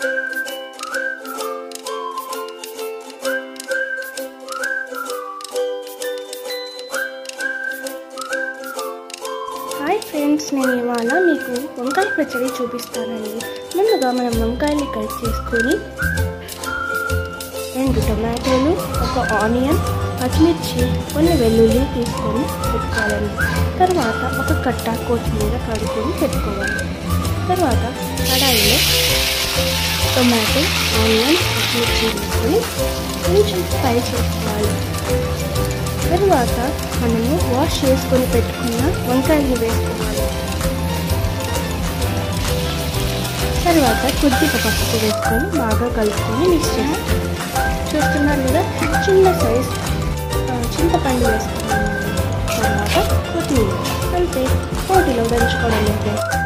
hi friends నేను ఇవాళ మీకు వంకాయ పచ్చడి చూపిస్తానండి ముందుగా మనం వంకాయని కట్ చేసుకొని రెండు టమాటోలు ఒక ఆనియన్ పచ్చిమిర్చి కొన్ని వెల్లుల్లి తీసుకొని పెట్టుకోవాలండి తర్వాత ఒక కట్ట కొత్తిమీర కడుక్కొని పెట్టుకోవాలి తర్వాత కడాయిలో టొమాటో ఆనియన్ పచ్చిమిర్చి వేసుకొని కొంచెం ఫ్రై చేసుకోవాలి తర్వాత మనము వాష్ చేసుకొని పెట్టుకున్న వంకాయలు వేసుకోవాలి తర్వాత కొద్దిగా పసుపు వేసుకొని బాగా కలుపుకొని మిక్స్ చేయాలి చూస్తున్నారు కదా చిన్న సైజ్ చింతపండు వేసుకున్నాను తర్వాత కొత్తిమీర అంతే పోటీలో దంచుకోవడం అయితే